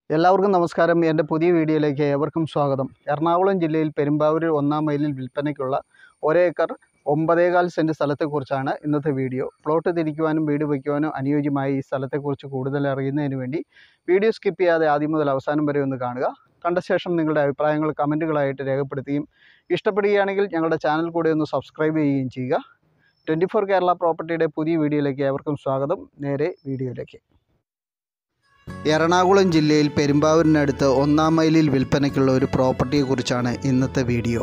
എല്ലാവർക്കും നമസ്കാരം എൻ്റെ പുതിയ വീഡിയോയിലേക്ക് ഏവർക്കും സ്വാഗതം എറണാകുളം ജില്ലയിൽ പെരുമ്പാവൂർ ഒന്നാം മൈലിൽ വിൽപ്പനയ്ക്കുള്ള ഒരേക്കർ ഒമ്പതേകാൽ സെൻറ്റ് സ്ഥലത്തെക്കുറിച്ചാണ് ഇന്നത്തെ വീഡിയോ പ്ലോട്ട് തിരിക്കുവാനും വീട് വയ്ക്കുവാനും അനുയോജ്യമായ ഈ സ്ഥലത്തെക്കുറിച്ച് കൂടുതൽ അറിയുന്നതിന് വേണ്ടി വീഡിയോ സ്കിപ്പ് ചെയ്യാതെ ആദ്യം മുതൽ അവസാനം വരെ ഒന്ന് കാണുക കണ്ട ശേഷം നിങ്ങളുടെ അഭിപ്രായങ്ങൾ കമൻറ്റുകളായിട്ട് രേഖപ്പെടുത്തുകയും ഇഷ്ടപ്പെടുകയാണെങ്കിൽ ഞങ്ങളുടെ ചാനൽ കൂടെ ഒന്ന് സബ്സ്ക്രൈബ് ചെയ്യുകയും ചെയ്യുക ട്വൻറ്റി ഫോർ കേരള പ്രോപ്പർട്ടിയുടെ പുതിയ വീഡിയോയിലേക്ക് ഏവർക്കും സ്വാഗതം നേരെ വീഡിയോയിലേക്ക് എറണാകുളം ജില്ലയിൽ പെരുമ്പാവൂരിനടുത്ത് ഒന്നാം മൈലിൽ വിൽപ്പനയ്ക്കുള്ള ഒരു പ്രോപ്പർട്ടിയെക്കുറിച്ചാണ് ഇന്നത്തെ വീഡിയോ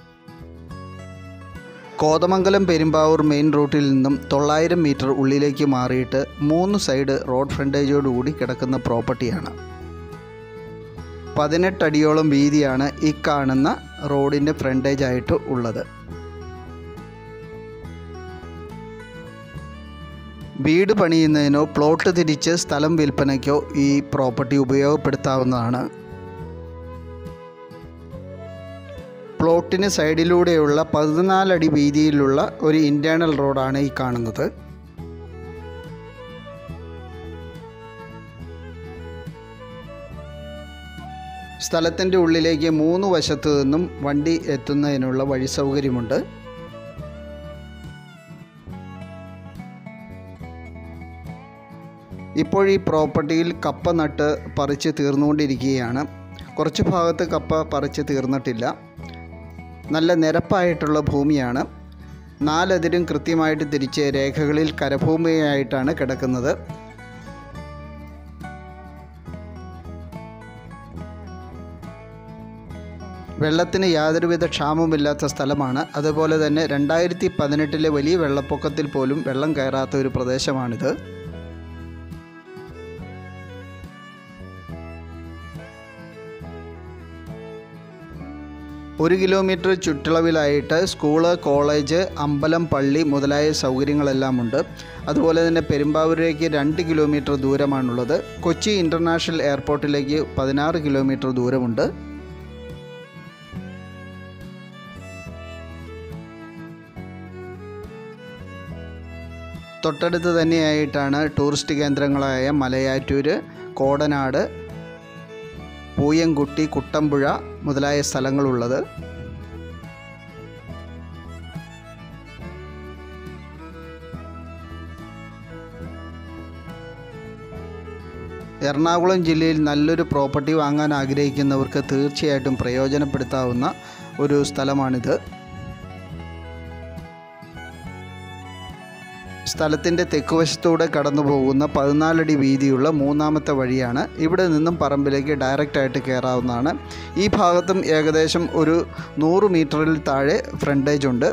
കോതമംഗലം പെരുമ്പാവൂർ മെയിൻ റൂട്ടിൽ നിന്നും തൊള്ളായിരം മീറ്റർ ഉള്ളിലേക്ക് മാറിയിട്ട് മൂന്ന് സൈഡ് റോഡ് ഫ്രണ്ടേജോടുകൂടി കിടക്കുന്ന പ്രോപ്പർട്ടിയാണ് പതിനെട്ടടിയോളം വീതിയാണ് ഈ കാണുന്ന റോഡിൻ്റെ ഫ്രണ്ടേജ് ആയിട്ട് ഉള്ളത് വീട് പണിയുന്നതിനോ പ്ലോട്ട് തിരിച്ച് സ്ഥലം വിൽപ്പനയ്ക്കോ ഈ പ്രോപ്പർട്ടി ഉപയോഗപ്പെടുത്താവുന്നതാണ് പ്ലോട്ടിന് സൈഡിലൂടെയുള്ള പതിനാലടി വീതിയിലുള്ള ഒരു ഇൻറ്റേർണൽ റോഡാണ് ഈ കാണുന്നത് സ്ഥലത്തിൻ്റെ ഉള്ളിലേക്ക് മൂന്ന് വശത്തു നിന്നും വണ്ടി എത്തുന്നതിനുള്ള വഴി സൗകര്യമുണ്ട് ഇപ്പോൾ ഈ പ്രോപ്പർട്ടിയിൽ കപ്പ നട്ട് പറിച്ച് തീർന്നുകൊണ്ടിരിക്കുകയാണ് കുറച്ച് ഭാഗത്ത് കപ്പ പറിച്ച് തീർന്നിട്ടില്ല നല്ല നിരപ്പായിട്ടുള്ള ഭൂമിയാണ് നാലതിരും കൃത്യമായിട്ട് തിരിച്ച് രേഖകളിൽ കരഭൂമിയായിട്ടാണ് കിടക്കുന്നത് വെള്ളത്തിന് യാതൊരുവിധ ക്ഷാമമില്ലാത്ത സ്ഥലമാണ് അതുപോലെ തന്നെ രണ്ടായിരത്തി പതിനെട്ടിലെ വലിയ വെള്ളപ്പൊക്കത്തിൽ പോലും വെള്ളം കയറാത്ത ഒരു പ്രദേശമാണിത് ഒരു കിലോമീറ്റർ ചുറ്റളവിലായിട്ട് സ്കൂള് കോളേജ് അമ്പലം പള്ളി മുതലായ സൗകര്യങ്ങളെല്ലാം ഉണ്ട് അതുപോലെ തന്നെ പെരുമ്പാവൂരേക്ക് രണ്ട് കിലോമീറ്റർ ദൂരമാണുള്ളത് കൊച്ചി ഇൻ്റർനാഷണൽ എയർപോർട്ടിലേക്ക് പതിനാറ് കിലോമീറ്റർ ദൂരമുണ്ട് തൊട്ടടുത്ത് തന്നെയായിട്ടാണ് ടൂറിസ്റ്റ് കേന്ദ്രങ്ങളായ മലയാറ്റൂർ കോടനാട് പൂയംകുട്ടി കുട്ടമ്പുഴ മുതലായ സ്ഥലങ്ങളുള്ളത് എറണാകുളം ജില്ലയിൽ നല്ലൊരു പ്രോപ്പർട്ടി വാങ്ങാൻ ആഗ്രഹിക്കുന്നവർക്ക് തീർച്ചയായിട്ടും പ്രയോജനപ്പെടുത്താവുന്ന ഒരു സ്ഥലമാണിത് സ്ഥലത്തിൻ്റെ തെക്കുവശത്തൂടെ കടന്നു പോകുന്ന പതിനാലടി വീതിയുള്ള മൂന്നാമത്തെ വഴിയാണ് ഇവിടെ നിന്നും പറമ്പിലേക്ക് ഡയറക്റ്റായിട്ട് കയറാവുന്നതാണ് ഈ ഭാഗത്തും ഏകദേശം ഒരു നൂറ് മീറ്ററിൽ താഴെ ഫ്രണ്ടേജ് ഉണ്ട്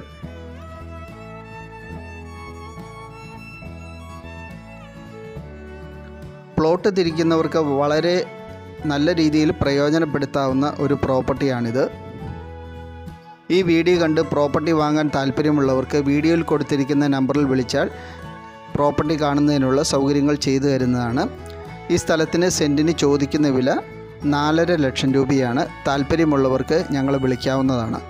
പ്ലോട്ട് തിരിക്കുന്നവർക്ക് വളരെ നല്ല രീതിയിൽ പ്രയോജനപ്പെടുത്താവുന്ന ഒരു പ്രോപ്പർട്ടിയാണിത് ഈ വീഡിയോ കണ്ട് പ്രോപ്പർട്ടി വാങ്ങാൻ താല്പര്യമുള്ളവർക്ക് വീഡിയോയിൽ കൊടുത്തിരിക്കുന്ന നമ്പറിൽ വിളിച്ചാൽ പ്രോപ്പർട്ടി കാണുന്നതിനുള്ള സൗകര്യങ്ങൾ ചെയ്തു തരുന്നതാണ് ഈ സ്ഥലത്തിന് സെൻറ്റിന് ചോദിക്കുന്ന വില നാലര ലക്ഷം രൂപയാണ് താല്പര്യമുള്ളവർക്ക് ഞങ്ങളെ വിളിക്കാവുന്നതാണ്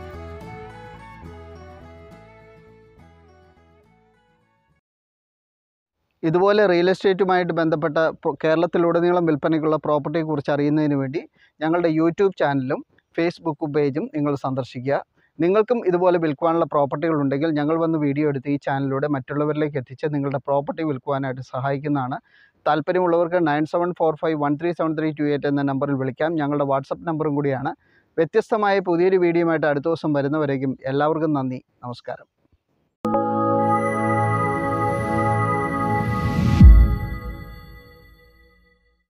ഇതുപോലെ റിയൽ എസ്റ്റേറ്റുമായിട്ട് ബന്ധപ്പെട്ട പ്രോ- കേരളത്തിലുടനീളം വിൽപ്പനയ്ക്കുള്ള പ്രോപ്പർട്ടിയെക്കുറിച്ച് അറിയുന്നതിന് വേണ്ടി ഞങ്ങളുടെ യൂട്യൂബ് ചാനലും ഫേസ്ബുക്ക് പേജും നിങ്ങൾ സന്ദർശിക്കുക നിങ്ങൾക്കും ഇതുപോലെ വിൽക്കുവാനുള്ള പ്രോപ്പർട്ടികൾ ഉണ്ടെങ്കിൽ ഞങ്ങൾ വന്ന് വീഡിയോ എടുത്ത് ഈ ചാനലിലൂടെ മറ്റുള്ളവരിലേക്ക് എത്തിച്ച് നിങ്ങളുടെ പ്രോപ്പർട്ടി വിൽക്കുവാനായിട്ട് സഹായിക്കുന്നതാണ് താല്പര്യമുള്ളവർക്ക് nine seven four five one three seven three two eight എന്ന നമ്പറിൽ വിളിക്കാം ഞങ്ങളുടെ വാട്സപ്പ് നമ്പറും കൂടിയാണ് വ്യത്യസ്തമായ പുതിയൊരു വീഡിയോയുമായിട്ട് അടുത്ത ദിവസം വരുന്നവരേക്കും എല്ലാവർക്കും നന്ദി നമസ്കാരം